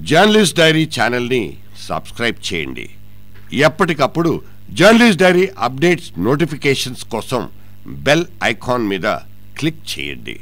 journalist dairy ఛానల్ని subscribe చేయండి ఎప్పటికప్పుడు జర్నలిస్ట్ డైరీ అప్డేట్స్ నోటిఫికేషన్స్ కోసం బెల్ ఐకాన్ మీద క్లిక్ చేయండి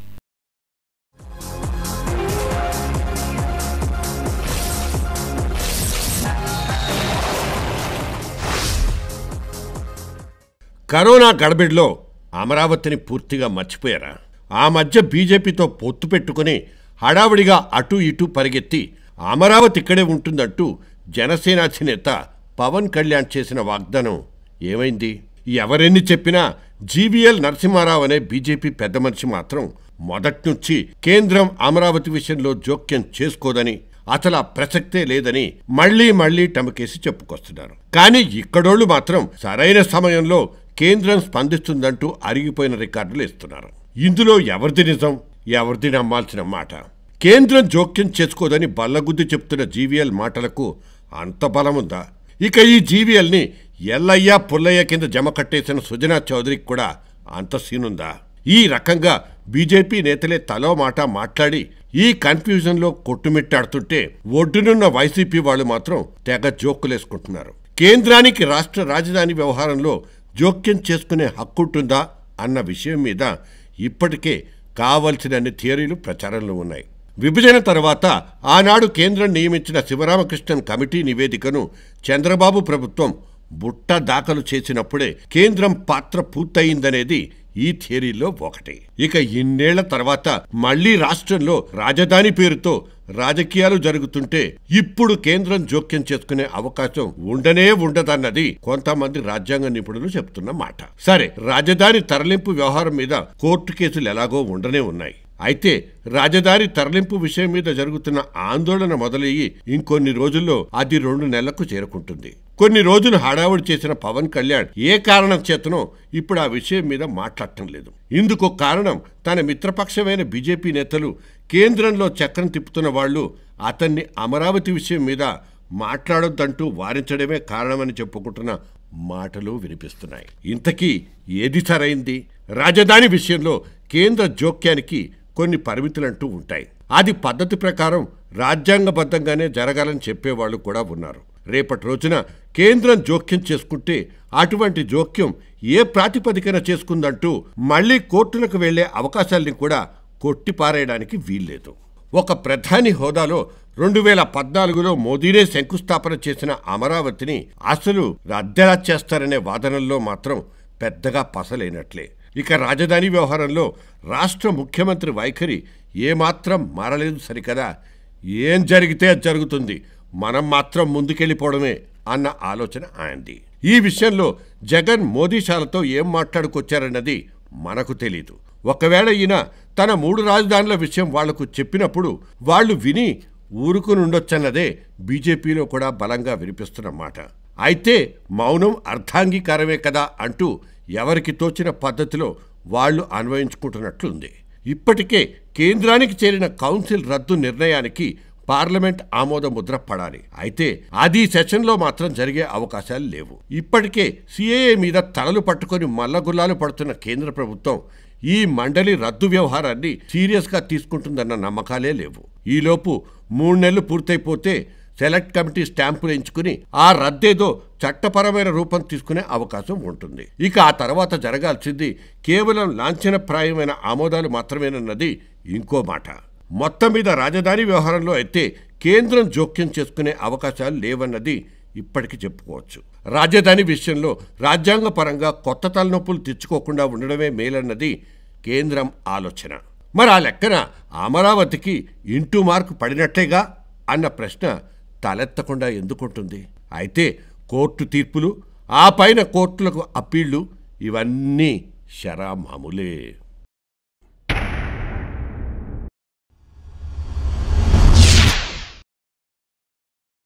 కరోనా గడబిడిలో అమరావతిని పూర్తిగా మర్చిపోయారా ఆ మధ్య బీజేపీతో పొత్తు పెట్టుకుని హడావిడిగా అటు ఇటు పరిగెత్తి అమరావతి ఇక్కడే ఉంటుందంటూ జనసేన అధినేత పవన్ కళ్యాణ్ చేసిన వాగ్దానం ఏమైంది ఎవరెన్ని చెప్పినా జీవీఎల్ నరసింహారావు అనే బీజేపీ పెద్ద మనిషి మాత్రం మొదట్నుంచి కేంద్రం అమరావతి విషయంలో జోక్యం చేసుకోదని అసలు ఆ ప్రసక్తే లేదని మళ్లీ మళ్లీ టమకేసి చెప్పుకొస్తున్నారు కానీ ఇక్కడోళ్లు మాత్రం సరైన సమయంలో కేంద్రం స్పందిస్తుందంటూ అరిగిపోయిన రికార్డులు ఇస్తున్నారు ఇందులో ఎవరిది నిజం ఎవరిది నమ్మాల్సిన మాట కేంద్రం జోక్యం చేసుకోదని బల్లగుద్ది చెప్తున్న జీవీఎల్ మాటలకు అంత బలముందా ఇక ఈ జీవీఎల్ని ఎల్లయ్య పుల్లయ్య కింద జమ కట్టేసిన సుజనా చౌదరికి కూడా అంత సీనుందా ఈ రకంగా బీజేపీ నేతలే తలో మాట మాట్లాడి ఈ కన్ఫ్యూజన్లో కొట్టుమిట్టాడుతుంటే ఒడ్డునున్న వైసీపీ వాళ్ళు మాత్రం తెగ జోకులేసుకుంటున్నారు కేంద్రానికి రాష్ట్ర రాజధాని వ్యవహారంలో జోక్యం చేసుకునే హక్కుంటుందా అన్న విషయం మీద ఇప్పటికే కావలసినన్ని థియరీలు ప్రచారంలో ఉన్నాయి విభజన తర్వాత ఆనాడు కేంద్రం నియమించిన శివరామకృష్ణన్ కమిటీ నివేదికను చంద్రబాబు ప్రభుత్వం బుట్ట దాఖలు చేసినప్పుడే కేంద్రం పాత్ర పూర్తయిందనేది ఈ థియరీలో ఒకటి ఇక ఇన్నేళ్ల తర్వాత మళ్లీ రాష్ట్రంలో రాజధాని పేరుతో రాజకీయాలు జరుగుతుంటే ఇప్పుడు కేంద్రం జోక్యం చేసుకునే అవకాశం ఉండనే ఉండదన్నది కొంతమంది రాజ్యాంగ నిపుణులు చెప్తున్న మాట సరే రాజధాని తరలింపు వ్యవహారం మీద కోర్టు కేసులు ఎలాగో ఉండనే ఉన్నాయి అయితే రాజధాని తరలింపు విషయం మీద జరుగుతున్న ఆందోళన మొదలయ్యి ఇంకొన్ని రోజుల్లో అది రెండు నెలలకు చేరుకుంటుంది కొన్ని రోజులు హడావుడి చేసిన పవన్ కళ్యాణ్ ఏ కారణం చేతనో ఇప్పుడు ఆ విషయం మీద మాట్లాడటం లేదు ఇందుకు కారణం తన మిత్రపక్షమైన బీజేపీ నేతలు కేంద్రంలో చక్రం తిప్పుతున్న వాళ్ళు అతన్ని అమరావతి విషయం మీద మాట్లాడొద్దంటూ వారించడమే కారణమని చెప్పుకుంటున్న మాటలు వినిపిస్తున్నాయి ఇంతకీ ఏది సరైంది రాజధాని విషయంలో కేంద్ర జోక్యానికి కొన్ని పరిమితులంటూ ఉంటాయి అది పద్ధతి ప్రకారం రాజ్యాంగబద్ధంగానే జరగాలని చెప్పేవాళ్ళు కూడా ఉన్నారు రేపటి రోజున కేంద్రం జోక్యం చేసుకుంటే అటువంటి జోక్యం ఏ ప్రాతిపదికన చేసుకుందంటూ మళ్లీ కోర్టులకు వెళ్లే అవకాశాల్ని కూడా కొట్టిపారేయడానికి వీల్లేదు ఒక ప్రధాని హోదాలో రెండు వేల పద్నాలుగులో మోదీనే శంకుస్థాపన చేసిన అమరావతిని అసలు రద్దెలా చేస్తారనే వాదనల్లో మాత్రం పెద్దగా పసలేనట్లే ఇక రాజధాని వ్యవహారంలో రాష్ట్ర ముఖ్యమంత్రి వైఖరి ఏమాత్రం మారలేదు సరికదా ఏం జరిగితే అది జరుగుతుంది మనం మాత్రం ముందుకెళ్ళిపోవడమే అన్న ఆలోచన ఆయనది ఈ విషయంలో జగన్ మోదీశాలతో ఏం మాట్లాడుకొచ్చారన్నది మనకు తెలీదు ఒకవేళ ఈయన తన మూడు రాజధానుల విషయం వాళ్లకు చెప్పినప్పుడు వాళ్ళు విని ఊరుకునుండొచ్చన్నదే బీజేపీలో కూడా బలంగా వినిపిస్తున్న మాట అయితే మౌనం అర్థాంగీకారమే కదా అంటూ ఎవరికి తోచిన పద్ధతిలో వాళ్లు అన్వయించుకుంటున్నట్లుంది ఇప్పటికే కేంద్రానికి చేరిన కౌన్సిల్ రద్దు నిర్ణయానికి పార్లమెంట్ ఆమోద ముద్ర పడాలి అయితే అది సెషన్లో మాత్రం జరిగే అవకాశాలు లేవు ఇప్పటికే సిఏఏ మీద తలలు పట్టుకొని మల్లగుల్లాలు పడుతున్న కేంద్ర ప్రభుత్వం ఈ మండలి రద్దు వ్యవహారాన్ని సీరియస్గా తీసుకుంటుందన్న నమ్మకాలే లేవు ఈలోపు మూడు నెలలు పూర్తయిపోతే సెలెక్ట్ కమిటీ స్టాంపులు ఎంచుకుని ఆ రద్దేదో చట్టపరమైన రూపం తీసుకునే అవకాశం ఉంటుంది ఇక ఆ తర్వాత జరగాల్సింది కేవలం లాంఛనప్రాయమైన ఆమోదాలు మాత్రమేనన్నది ఇంకో మాట మొత్తం మీద రాజధాని వ్యవహారంలో అయితే కేంద్రం జోక్యం చేసుకునే అవకాశాలు లేవన్నది ఇప్పటికి చెప్పుకోవచ్చు రాజధాని విషయంలో రాజ్యాంగపరంగా కొత్త తలనొప్పులు తెచ్చుకోకుండా ఉండడమే మేలన్నది కేంద్రం ఆలోచన మరి ఆ లెక్కన అమరావతికి ఇంటూ మార్కు పడినట్టేగా అన్న ప్రశ్న తలెత్తకుండా ఎందుకుంటుంది అయితే కోర్టు తీర్పులు ఆ పైన కోర్టులకు అప్పీళ్లు ఇవన్నీ శరా మామూలే